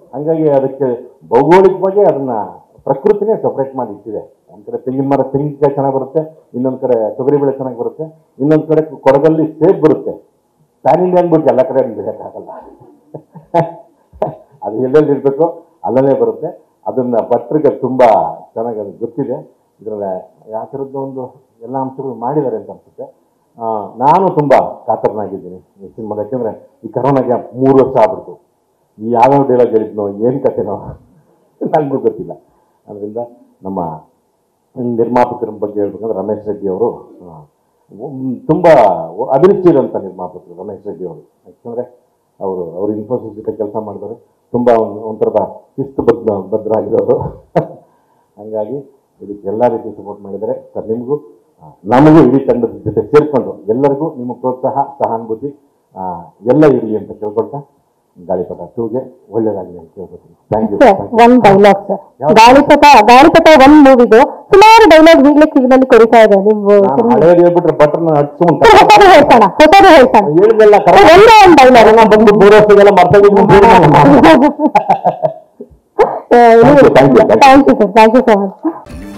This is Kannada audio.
ಹಂಗಾಗಿ ಅದಕ್ಕೆ ಭೌಗೋಳಿಕವಾಗಿ ಅದನ್ನ ಪ್ರಕೃತಿನೇ ಸಪ್ರೇಟ್ ಮಾಡಿ ಇಟ್ಟಿದೆ ಒಂದ್ ಕಡೆ ತೆಂಗಿನ ಮರ ತೆಂಗಿನಕಾಯಿ ಚೆನ್ನಾಗಿ ಬರುತ್ತೆ ಇನ್ನೊಂದ್ ಕಡೆ ತೊಗರಿ ಬೆಳೆ ಚೆನ್ನಾಗಿ ಬರುತ್ತೆ ಇನ್ನೊಂದ್ ಕಡೆ ಕೊಡಗಲ್ಲಿ ಸೇಬ್ ಬರುತ್ತೆ ಪ್ಯಾನ್ ಇಂಡಿಯಾ ಅಂದ್ಬಿಟ್ಟು ಎಲ್ಲ ಕಡೆ ಬೆಳೆಯೋಕ್ಕಾಗಲ್ಲ ಅದು ಎಲ್ಲೆಲ್ಲಿ ಇರಬೇಕು ಅಲ್ಲಲ್ಲೇ ಬರುತ್ತೆ ಅದನ್ನ ಭಟ್ರಿಗೆ ತುಂಬಾ ಚೆನ್ನಾಗಿ ಅದು ಗೊತ್ತಿದೆ ಇದರಲ್ಲಿ ಯಾವ ಥರದ್ದು ಒಂದು ಎಲ್ಲ ಅಂಶಗಳು ಮಾಡಿದ್ದಾರೆ ಅಂತ ಅನ್ಸುತ್ತೆ ಆ, ನಾನು ತುಂಬಾ ಕಾತರನಾಗಿದ್ದೀನಿ ಈ ಸಿನಿಮಾದ ಯಾಕೆಂದ್ರೆ ಈ ಕರೋನಾಗೆ ಮೂರು ವರ್ಷ ಆಗ್ಬಿಡ್ತು ಈ ಯಾವ್ಯಾವ ಡೈಲಾಗ್ ಹೇಳಿದ್ನೋ ಏನು ಕಥೆನೋ ನನಗೂ ಗೊತ್ತಿಲ್ಲ ಅದರಿಂದ ನಮ್ಮ ನಿರ್ಮಾಪಕರ ಬಗ್ಗೆ ಹೇಳ್ಬೇಕಂದ್ರೆ ರಮೇಶ್ ರೆಡ್ಡಿ ಅವರು ಆ, ಒಮ್- ತುಂಬಾ ಒ- ಅಭಿರುಚಿ ಇರೋಂಥ ನಿರ್ಮಾಪಕರು ರಮೇಶ್ ರೆಡ್ಡಿ ಅವರು ಯಾಕಂದ್ರೆ ಅವರು ಅವ್ರು ಇನ್ಫೋಸಿಸ್ ಜೊತೆ ಕೆಲಸ ಮಾಡಿದ್ದಾರೆ ತುಂಬಾ ಒಂದು ಒಂಥರದ ಶಿಸ್ತು ಬದ್ಧ ಬದ್ಧರಾಗಿರೋರು ಹಂಗಾಗಿ ಇದಕ್ಕೆ ಎಲ್ಲ ರೀತಿ ಸಪೋರ್ಟ್ ಮಾಡಿದ್ದಾರೆ ಸರ್ ನಿಮಗೂ ಆ, ನಮಗೂ ಇಡೀ ತಂಡದ ಜೊತೆ ಸೇರ್ಕೊಂಡು ಎಲ್ಲರಿಗೂ ನಿಮ್ಮ ಪ್ರೋತ್ಸಾಹ ಸಹಾನುಭೂತಿ ಆ, ಎಲ್ಲ ಇರಲಿ ಅಂತ ಕೇಳ್ಕೊಳ್ತಾ ಗಾಳಿಪಟ ಟೂಗೆ ಒಳ್ಳೇದಾಗಲಿ ಅಂತ ಕೇಳ್ಕೊತೀನಿ ಥ್ಯಾಂಕ್ ಯು ಸರ್ ಒಂದ್ ಡೈಲಾಗ್ ಸರ್ ಗಾಳಿಪಟ ಗಾಳಿಪಟ ಒಂದ್ ಮೂವಿದು ಸುಮಾರು ಡೈಲಾಗ್ ಈಗಲೇ ಕಿವಿನಲ್ಲಿ ಕೊರಿತಾ ಇದೆ ನೀವು ನಾನು ಹಳೇದು ಹೇಳ್ಬಿಟ್ರೆ ಬಟರ್ನ ಹಚ್ಕೊಂಡು ಸರ್, ಹೊಸದು ಹೇಳ್ತಾನ ಹೊಸದು ಹೇಳ್ತಾನ ಹೇಳಿದೆಲ್ಲ ಒಂದೇ ಒಂದ್ ಡೈಲಾಗ್ ಕರೋನಾ ಬಂದು ಮೂರು ವರ್ಷಗೆಲ್ಲ ಮರ್ತೋಗಿದ್ದು thank you Thank you, thank you, thank you. Thank you sir thank you so much